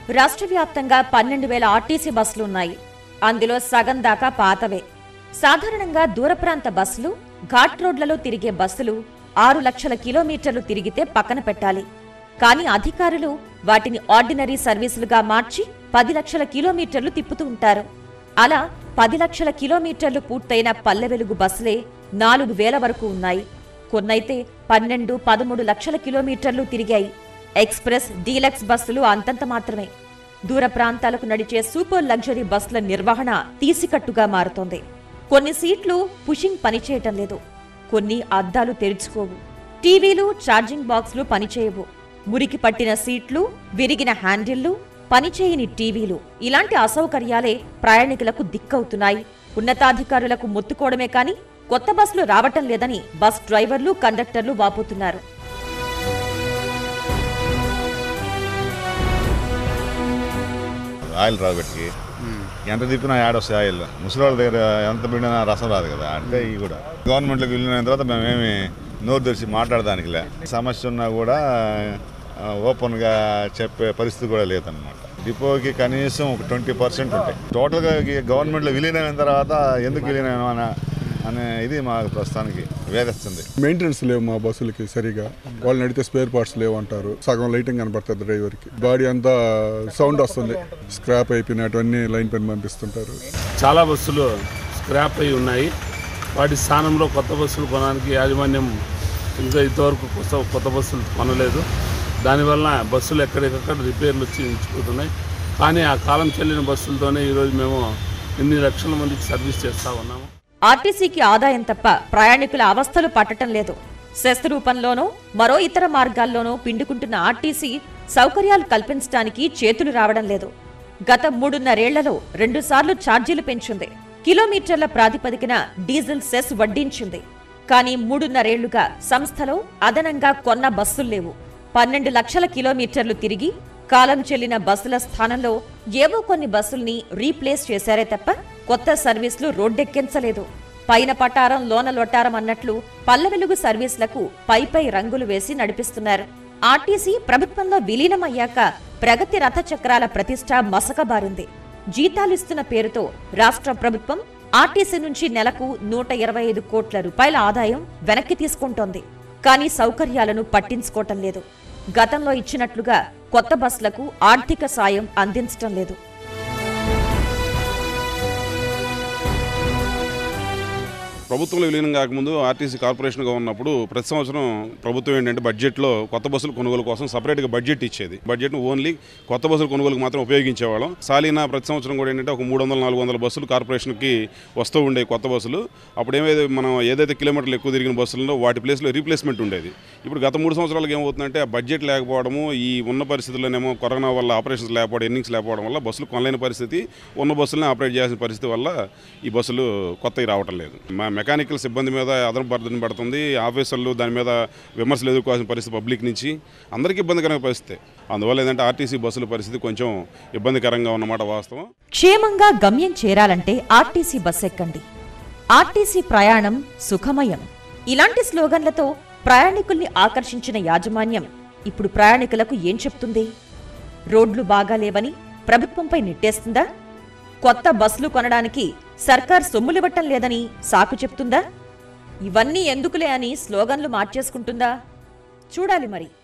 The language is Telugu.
రాష్ట్ర వ్యాప్తంగా పన్నెండు వేల ఆర్టీసీ బస్సులు ఉన్నాయి అందులో సగం దాకా పాతవే సాధారణంగా దూర ప్రాంత బస్సులు ఘాట్ రోడ్లలో తిరిగే బస్సులు ఆరు లక్షల కిలోమీటర్లు తిరిగితే పక్కన పెట్టాలి కానీ అధికారులు వాటిని ఆర్డినరీ సర్వీసులుగా మార్చి పది లక్షల కిలోమీటర్లు తిప్పుతూ ఉంటారు అలా పది లక్షల కిలోమీటర్లు పూర్తయిన పల్లె వెలుగు బస్సులే నాలుగు వేల వరకు ఉన్నాయి కొన్నైతే పన్నెండు పదమూడు లక్షల కిలోమీటర్లు తిరిగాయి ఎక్స్ప్రెస్ డీలక్స్ బస్సులు అంతంత మాత్రమే దూర ప్రాంతాలకు నడిచే సూపర్ లగ్జరీ బస్సుల నిర్వహణ తీసికట్టుగా మారుతోంది కొన్ని సీట్లు పుషింగ్ పనిచేయటం లేదు కొన్ని అద్దాలు తెరుచుకోవు టీవీలు ఛార్జింగ్ బాక్సులు పనిచేయవు మురికి పట్టిన సీట్లు విరిగిన హ్యాండిళ్లు పనిచేయని టీవీలు ఇలాంటి అసౌకర్యాలే ప్రయాణికులకు దిక్కవుతున్నాయి ఉన్నతాధికారులకు మొత్తుకోవడమే కాని కొత్త బస్సులు రావటం లేదని బస్ డ్రైవర్లు కండక్టర్లు వాపోతున్నారు ఆయిల్ రాదు బట్టికి ఎంత తిప్పినా యాడ్ వస్తాయి ఆయిల్ ముసలి వాళ్ళ దగ్గర ఎంత పిండినా రసం రాదు కదా అంటే ఇవి కూడా గవర్నమెంట్లోకి వెళ్ళిన తర్వాత మేమేమి నోరు తెరిచి మాట్లాడడానికి లే సమస్య ఉన్నా కూడా ఆ, ఓపెన్గా చెప్పే పరిస్థితి కూడా లేదన్నమాట డిపోకి కనీసం ఒక ట్వంటీ పర్సెంట్ ఉంటాయి టోటల్గా ఈ గవర్నమెంట్లో విలీనమైన తర్వాత ఎందుకు విలీనం అనే అనే ఇది మాకు ప్రస్తుతానికి వేధిస్తుంది మెయింటెనెన్స్ లేవు మా బస్సులకి సరిగా వాళ్ళు నడితే స్పేర్ పార్ట్స్ లేవు అంటారు సగం లైటింగ్ కనపడుతుంది డ్రైవర్కి బాడీ అంతా సౌండ్ వస్తుంది స్క్రాప్ అయిపోయినటువన్నీ లైన్ పైన పంపిస్తుంటారు చాలా బస్సులు స్క్రాప్ అయి ఉన్నాయి వాటి స్థానంలో కొత్త బస్సులు కొనడానికి యాజమాన్యం ఇంకా ఇంతవరకు కొత్త కొత్త బస్సులు కొనలేదు దానివల్ల బస్సులు ఎక్కడికక్కడ రిపేర్లు వచ్చి నిలిచిపోతున్నాయి కానీ ఆ కాలం చెల్లిన బస్సులతోనే ఈరోజు మేము ఎన్ని లక్షల మందికి సర్వీస్ చేస్తూ ఉన్నాము ఆర్టీసీకి ఆదాయం తప్ప ప్రయాణికుల అవస్థలు పట్టటం లేదు సెస్ రూపంలోనో మరో ఇతర మార్గాల్లోనో పిండుకుంటున్న ఆర్టీసీ సౌకర్యాలు కల్పించడానికి చేతులు రావడం లేదు గత మూడున్నరేళ్లలో రెండుసార్లు ఛార్జీలు పెంచింది కిలోమీటర్ల ప్రాతిపదికన డీజిల్ సెస్ వడ్డించింది కానీ మూడున్నరేళ్లుగా సంస్థలో అదనంగా కొన్న బస్సులు లేవు పన్నెండు లక్షల కిలోమీటర్లు తిరిగి కాలం చెల్లిన బస్సుల స్థానంలో ఏవో కొన్ని బస్సుల్ని రీప్లేస్ చేశారే తప్ప కొత్త సర్వీసులు రోడ్డెక్కించలేదు పైన పటారం లోన లొటారం అన్నట్లు పల్లె వెలుగు సర్వీసులకు పై పై రంగులు వేసి నడిపిస్తున్నారు ఆర్టీసీ ప్రభుత్వంలో విలీనమయ్యాక ప్రగతి రథ చక్రాల ప్రతిష్ట మసకబారింది జీతాలిస్తున్న పేరుతో రాష్ట్ర ప్రభుత్వం ఆర్టీసీ నుంచి నెలకు నూట ఇరవై ఐదు కోట్ల రూపాయల ఆదాయం వెనక్కి తీసుకుంటోంది కానీ సౌకర్యాలను పట్టించుకోవటం లేదు గతంలో ఇచ్చినట్లుగా కొత్త బస్సులకు ఆర్థిక సాయం అందించటం లేదు ప్రభుత్వంలో విలీనం కాకముందు ఆర్టీసీ కార్పొరేషన్గా ఉన్నప్పుడు ప్రతి సంవత్సరం ప్రభుత్వం ఏంటంటే బడ్జెట్లో కొత్త బస్సుల కొనుగోలు కోసం సపరేట్గా బడ్జెట్ ఇచ్చేది బడ్జెట్ను ఓన్లీ కొత్త బస్సుల కొనుగోలుకు మాత్రం ఉపయోగించేవాళ్ళం సాలీనా ప్రతి సంవత్సరం కూడా ఏంటంటే ఒక మూడు వందల నాలుగు వందల బస్సులు కార్పొరేషన్కి వస్తూ ఉండే కొత్త బస్సులు అప్పుడు ఏమైతే మనం ఏదైతే కిలోమీటర్లు ఎక్కువ తిరిగిన బస్సులలో వాటి ప్లేస్లో రీప్లేస్మెంట్ ఉండేది ఇప్పుడు గత మూడు సంవత్సరాలకు ఏమవుతుందంటే ఆ బడ్జెట్ లేకపోవడము ఈ ఉన్న పరిస్థితుల్లోనేమో కరోనా వల్ల ఆపరేషన్స్ లేకపోవడం ఎన్నింగ్స్ లేకపోవడం వల్ల బస్సులు కొనలేని పరిస్థితి ఉన్న బస్సులనే ఆపరేట్ చేయాల్సిన పరిస్థితి వల్ల ఈ బస్సులు కొత్తవి రావటం లేదు మా మెకానికల్ సిబ్బంది మీద అదనపు బర్ధన పడుతుంది ఆఫీసర్లు దాని మీద విమర్శలు ఎదుర్కోవాల్సిన పరిస్థితి పబ్లిక్ నుంచి అందరికీ ఇబ్బందికరమైన పరిస్థితి అందువల్ల ఏంటంటే ఆర్టీసీ బస్సుల పరిస్థితి కొంచెం ఇబ్బందికరంగా ఉన్నమాట వాస్తవం క్షేమంగా గమ్యం చేరాలంటే ఆర్టీసీ బస్ ఎక్కండి ఆర్టీసీ ప్రయాణం సుఖమయం ఇలాంటి స్లోగన్లతో ప్రయాణికుల్ని ఆకర్షించిన యాజమాన్యం ఇప్పుడు ప్రయాణికులకు ఏం చెప్తుంది రోడ్లు బాగాలేవని ప్రభుత్వంపై నెట్టేస్తుందా కొత్త బస్సులు కొనడానికి సర్కార్ సొమ్ములివ్వటం లేదని సాకు చెప్తుందా ఇవన్నీ ఎందుకులే అని స్లోగన్లు మార్చేసుకుంటుందా చూడాలి మరి